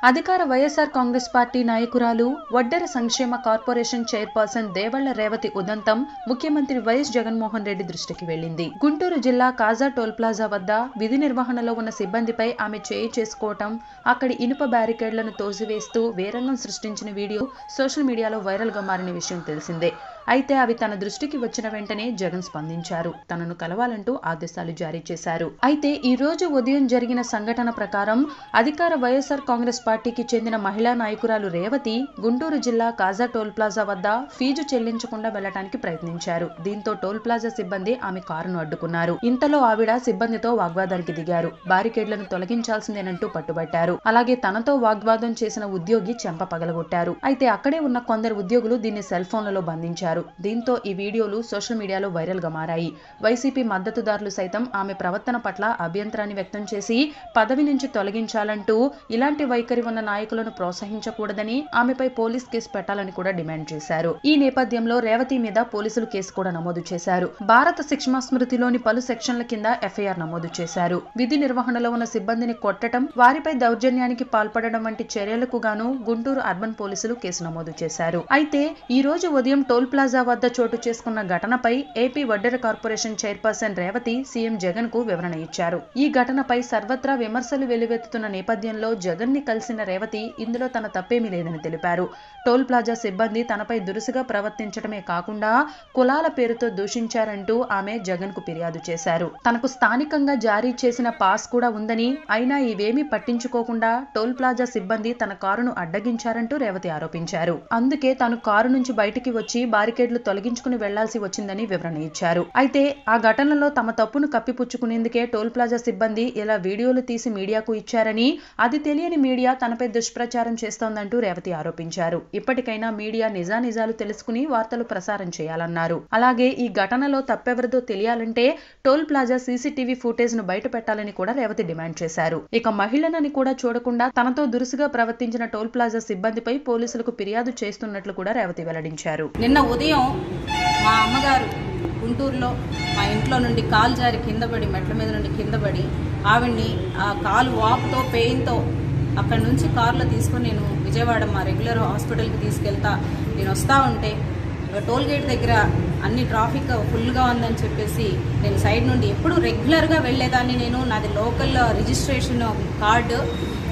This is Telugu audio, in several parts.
అధికార వైఎస్ఆర్ కాంగ్రెస్ పార్టీ నాయకురాలు వడ్డెర సంక్షేమ కార్పొరేషన్ చైర్పర్సన్ దేవళ్ల రేవతి ఉదంతం ముఖ్యమంత్రి వైఎస్ జగన్మోహన్ రెడ్డి దృష్టికి వెళ్లింది గుంటూరు జిల్లా కాజా టోల్ ప్లాజా వద్ద విధి నిర్వహణలో ఉన్న సిబ్బందిపై ఆమె చేయి చేసుకోవటం అక్కడి ఇనుప బ్యారికేడ్లను తోసివేస్తూ వేరంగం సృష్టించిన వీడియో సోషల్ మీడియాలో వైరల్ గా మారిన విషయం తెలిసిందే అయితే అవి తన దృష్టికి వచ్చిన వెంటనే జగన్ స్పందించారు తనను కలవాలంటూ ఆదేశాలు జారీ చేశారు అయితే ఈ రోజు ఉదయం జరిగిన సంఘటన ప్రకారం అధికార వైఎస్ఆర్ కాంగ్రెస్ పార్టీకి చెందిన మహిళా నాయకురాలు రేవతి గుంటూరు జిల్లా కాజా టోల్ ప్లాజా వద్ద ఫీజు చెల్లించకుండా వెళ్లడానికి ప్రయత్నించారు దీంతో టోల్ ప్లాజా సిబ్బంది ఆమె కారును అడ్డుకున్నారు ఇంతలో ఆవిడ సిబ్బందితో వాగ్వాదానికి దిగారు బారికేడ్లను తొలగించాల్సిందేనంటూ పట్టుబట్టారు అలాగే తనతో వాగ్వాదం చేసిన ఉద్యోగి చెంప పగలగొట్టారు అయితే అక్కడే ఉన్న కొందరు ఉద్యోగులు దీన్ని సెల్ ఫోన్లలో బంధించారు దీంతో ఈ వీడియోలు సోషల్ మీడియాలో వైరల్ గా మారాయి వైసీపీ మద్దతుదారులు సైతం ఆమె ప్రవర్తన పట్ల అభ్యంతరాన్ని వ్యక్తం చేసి పదవి నుంచి తొలగించాలంటూ ఇలాంటి వైఖరి ఉన్న నాయకులను ప్రోత్సహించకూడదని ఆమెపై పోలీస్ కేసు పెట్టాలని కూడా డిమాండ్ చేశారు ఈ నేపథ్యంలో రేవతి మీద పోలీసులు కేసు కూడా నమోదు చేశారు భారత శిక్షణ స్మృతిలోని పలు సెక్షన్ల కింద ఎఫ్ఐఆర్ నమోదు చేశారు విధి నిర్వహణలో ఉన్న సిబ్బందిని కొట్టడం వారిపై దౌర్జన్యానికి పాల్పడడం వంటి చర్యలకు గాను గుంటూరు అర్బన్ పోలీసులు కేసు నమోదు చేశారు అయితే ఈ రోజు ఉదయం టోల్ ప్లాజా వద్ద చోటు చేసుకున్న ఘటనపై AP Vaddera corporation chairperson Revathi CM Jagan కు వివరణ ఇచ్చారు ఈ ఘటనపై సర్వత్రా విమర్శలు వెల్లువెత్తుతున్న నేపథ్యంలో జగన్ ని కలిసిన రేవతి ఇందులో తన తప్పేమీ లేదని తెలిపారు టోల్ ప్లాజా సిబ్బంది తనపై దురుసుగా ప్రవర్తించడమే కాకుండా కులాల పేరుతో దూషించారంటూ ఆమె జగన్ కు ఫిర్యాదు చేశారు తనకు స్థానికంగా జారీ చేసిన పాస్ కూడా ఉందని అయినా ఇవేమీ పట్టించుకోకుండా టోల్ ప్లాజా సిబ్బంది తన కారును అడ్డగించారంటూ రేవతి ఆరోపించారు అందుకే తాను కారు నుంచి బయటికి వచ్చి బారికేడ్లు తొలగించుకుని వెళ్లాల్సి వచ్చిందని వివరణ ఇచ్చారు అయితే ఆ ఘటనలో తమ తప్పును కప్పిపుచ్చుకునేందుకే టోల్ ప్లాజా సిబ్బంది ఇలా వీడియోలు తీసి మీడియాకు ఇచ్చారని అది తెలియని మీడియా తనపై దుష్ప్రచారం చేస్తోందంటూ రేవతి ఆరోపించారు ఇప్పటికైనా మీడియా నిజానిజాలు తెలుసుకుని వార్తలు ప్రసారం చేయాలన్నారు అలాగే ఈ ఘటనలో తప్పెవరిదో తెలియాలంటే టోల్ ప్లాజా సీసీటీవీ ఫుటేజ్ ను బయట పెట్టాలని కూడా రేవతి డిమాండ్ చేశారు ఇక మహిళనని కూడా చూడకుండా తనతో దురుసుగా ప్రవర్తించిన టోల్ ప్లాజా సిబ్బందిపై పోలీసులకు ఫిర్యాదు చేస్తున్నట్లు కూడా రేవతి వెల్లడించారు నిన్న ఉదయం మా అమ్మగారు గుంటూరులో మా ఇంట్లో నుండి కాలు జారి కింద పడి మెట్ల మీద నుండి కింద పడి ఆవిడ్ని ఆ కాలు వాపుతో పెయిన్తో అక్కడి నుంచి కారులో తీసుకొని నేను విజయవాడ మా రెగ్యులర్ హాస్పిటల్కి తీసుకెళ్తా నేను వస్తూ ఉంటే టోల్ గేట్ దగ్గర అన్ని ట్రాఫిక్ ఫుల్గా ఉందని చెప్పేసి నేను సైడ్ నుండి ఎప్పుడు రెగ్యులర్గా వెళ్ళేదాన్ని నేను నాది లోకల్ రిజిస్ట్రేషన్ కార్డు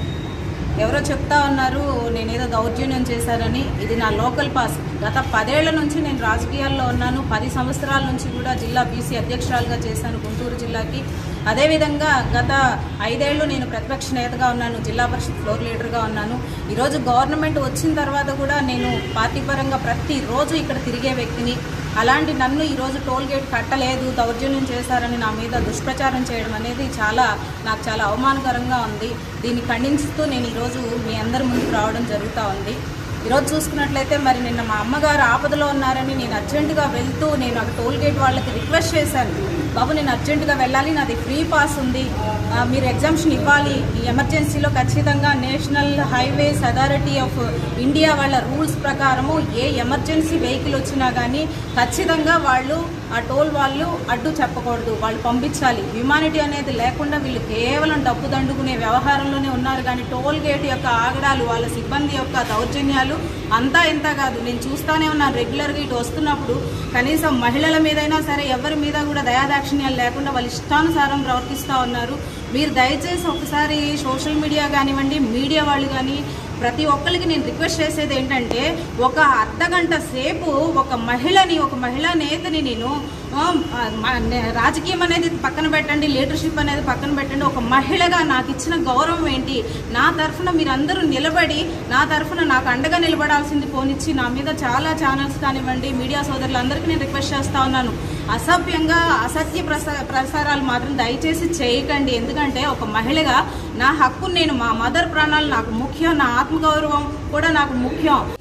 ఎవరో చెప్తా ఉన్నారు నేనేదో దౌర్జన్యం చేశానని ఇది నా లోకల్ పాస్ గత పదేళ్ల నుంచి నేను రాజకీయాల్లో ఉన్నాను పది సంవత్సరాల నుంచి కూడా జిల్లా బీసీ అధ్యక్షురాలుగా చేశాను గుంటూరు జిల్లాకి అదేవిధంగా గత ఐదేళ్లు నేను ప్రతిపక్ష నేతగా ఉన్నాను జిల్లా పరిషత్ ఫ్లోర్ లీడర్గా ఉన్నాను ఈరోజు గవర్నమెంట్ వచ్చిన తర్వాత కూడా నేను పార్టీ పరంగా ప్రతిరోజు ఇక్కడ తిరిగే వ్యక్తిని అలాంటి నన్ను ఈరోజు టోల్ గేట్ కట్టలేదు దౌర్జన్యం చేశారని నా మీద దుష్ప్రచారం చేయడం అనేది చాలా నాకు చాలా అవమానకరంగా ఉంది దీన్ని ఖండిస్తూ నేను ఈరోజు మీ అందరి ముందుకు రావడం జరుగుతూ ఉంది ఈరోజు చూసుకున్నట్లయితే మరి నిన్న మా అమ్మగారు ఆపదలో ఉన్నారని నేను అర్జెంటుగా వెళ్తూ నేను అక్కడ టోల్ గేట్ వాళ్ళకి రిక్వెస్ట్ చేశాను బాబు నేను అర్జెంటుగా వెళ్ళాలి నాది ఫ్రీ పాస్ ఉంది ఆ, మీరు ఎగ్జామ్షన్ ఇవ్వాలి ఈ ఎమర్జెన్సీలో ఖచ్చితంగా National Highways Authority of India వాళ్ళ రూల్స్ ప్రకారము ఏ ఎమర్జెన్సీ వెహికల్ వచ్చినా కానీ ఖచ్చితంగా వాళ్ళు ఆ టోల్ వాళ్ళు అడ్డు చెప్పకూడదు వాళ్ళు పంపించాలి హ్యుమానిటీ అనేది లేకుండా వీళ్ళు కేవలం డబ్బు దండుకునే వ్యవహారంలోనే ఉన్నారు కానీ టోల్ గేట్ యొక్క ఆగడాలు వాళ్ళ సిబ్బంది యొక్క దౌర్జన్యాలు అంతా ఇంత కాదు నేను చూస్తానే ఉన్నాను రెగ్యులర్గా ఇటు వస్తున్నప్పుడు కనీసం మహిళల మీదైనా సరే ఎవరి మీద కూడా దయాదాక్షిణ్యాలు లేకుండా వాళ్ళు ఇష్టానుసారం ప్రవర్తిస్తూ ఉన్నారు మీరు దయచేసి ఒకసారి సోషల్ మీడియా కానివ్వండి మీడియా వాళ్ళు కానీ ప్రతి ఒక్కరికి నేను రిక్వెస్ట్ చేసేది ఏంటంటే ఒక అర్ధగంట సేపు ఒక మహిళని ఒక మహిళా నేతని నేను ఆ, మ- నే- రాజకీయం అనేది పక్కన పెట్టండి లీడర్షిప్ అనేది పక్కన పెట్టండి ఒక మహిళగా నాకు ఇచ్చిన గౌరవం ఏంటి నా తరఫున మీరందరూ నిలబడి నా తరఫున నాకు అండగా నిలబడాల్సింది పోనిచ్చి నా మీద చాలా ఛానల్స్ కానివ్వండి మీడియా సోదరులందరికీ నేను రిక్వెస్ట్ చేస్తా ఉన్నాను అసభ్యంగా అసత్య ప్రసా ప్రసారాలు మాత్రం దయచేసి చేయకండి ఎందుకంటే ఒక మహిళగా నా హక్కు నేను మా మదర్ ప్రాణాలు నాకు ముఖ్యం నా ఆత్మగౌరవం కూడా నాకు ముఖ్యం